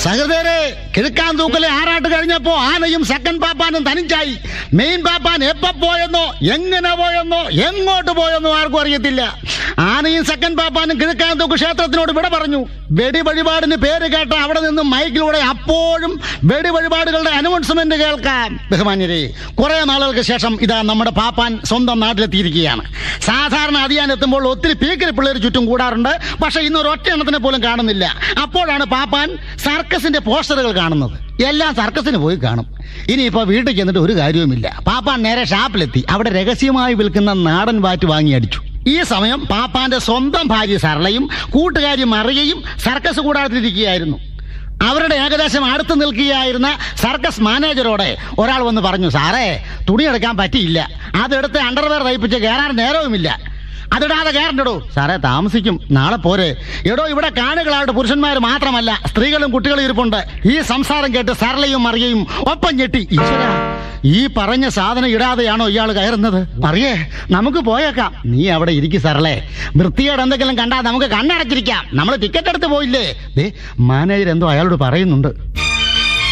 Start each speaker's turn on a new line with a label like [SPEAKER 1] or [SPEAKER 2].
[SPEAKER 1] സഹൃദയരെ കിഴക്കാൻ തൂക്കലെ ആറാട്ട് കഴിഞ്ഞപ്പോ ആനയും സെക്കൻഡ് പാപ്പാനും തനിച്ചായി മെയിൻ പാപ്പാൻ എപ്പ പോയെന്നോ എങ്ങനെ പോയെന്നോ എങ്ങോട്ട് പോയെന്നോ ആർക്കും അറിയത്തില്ല ആനയും സെക്കൻഡ് പാപ്പാനും കിഴക്കാൻ തൂക്ക് ക്ഷേത്രത്തിനോട് വിട പറഞ്ഞു വെടി വഴിപാടിന് പേര് കേട്ട അവിടെ നിന്നും മൈക്കിലൂടെ അപ്പോഴും വെടി വഴിപാടുകളുടെ അനൗൺസ്മെന്റ് കേൾക്കാം ബഹുമാന്യരെ കുറെ നാളുകൾക്ക് ശേഷം ഇതാ നമ്മുടെ പാപ്പാൻ സ്വന്തം നാട്ടിലെത്തിയിരിക്കുകയാണ് സാധാരണ അതിയാൻ എത്തുമ്പോൾ ഒത്തിരി പീക്കരി പിള്ളേർ ചുറ്റും കൂടാറുണ്ട് പക്ഷെ ഇന്ന് ഒരു ഒറ്റ എണ്ണത്തിനെ പോലും കാണുന്നില്ല അപ്പോഴാണ് പാപ്പാൻ സർക്കസിന്റെ പോസ്റ്ററുകൾ കാണുന്നത് എല്ലാം സർക്കസിന് പോയി കാണും ഇനിയിപ്പോ വീട്ടിൽ ചെന്നിട്ട് ഒരു കാര്യവുമില്ല പാപ്പാൻ നേരെ ഷാപ്പിലെത്തി അവിടെ രഹസ്യമായി വിൽക്കുന്ന നാടൻ വാറ്റ് വാങ്ങി അടിച്ചു ഈ സമയം പാപ്പാന്റെ സ്വന്തം ഭാര്യ സരളയും കൂട്ടുകാരി മറിയയും സർക്കസ് കൂടാതിരിക്കുകയായിരുന്നു അവരുടെ ഏകദേശം അടുത്ത് നിൽക്കുകയായിരുന്ന സർക്കസ് മാനേജരോടെ ഒരാൾ വന്ന് പറഞ്ഞു സാറേ തുണിയെടുക്കാൻ പറ്റിയില്ല അതെടുത്ത് അണ്ടർവെയർ തയ്പ്പിച്ച് കയറാൻ നേരവുമില്ല അതിടാതെ കയറണ്ടോ സാറേ താമസിക്കും നാളെ പോരെ എടോ ഇവിടെ കാണികളായിട്ട് പുരുഷന്മാർ മാത്രമല്ല സ്ത്രീകളും കുട്ടികളും ഇരിപ്പുണ്ട് ഈ സംസാരം കേട്ട് സരളയും മറിയയും ഒപ്പം ഞെട്ടി ഈശ്വരാ ഈ പറഞ്ഞ സാധനം ഇടാതെയാണോ ഇയാൾ കയറുന്നത് മറിയേ നമുക്ക് പോയേക്കാം നീ അവിടെ ഇരിക്കും സരളെ വൃത്തിയോട് എന്തെങ്കിലും കണ്ടാൽ നമുക്ക് കണ്ണടച്ചിരിക്കാം നമ്മൾ ടിക്കറ്റ് എടുത്ത് പോയില്ലേ ദേ മാനേജർ എന്തോ അയാളോട് പറയുന്നുണ്ട്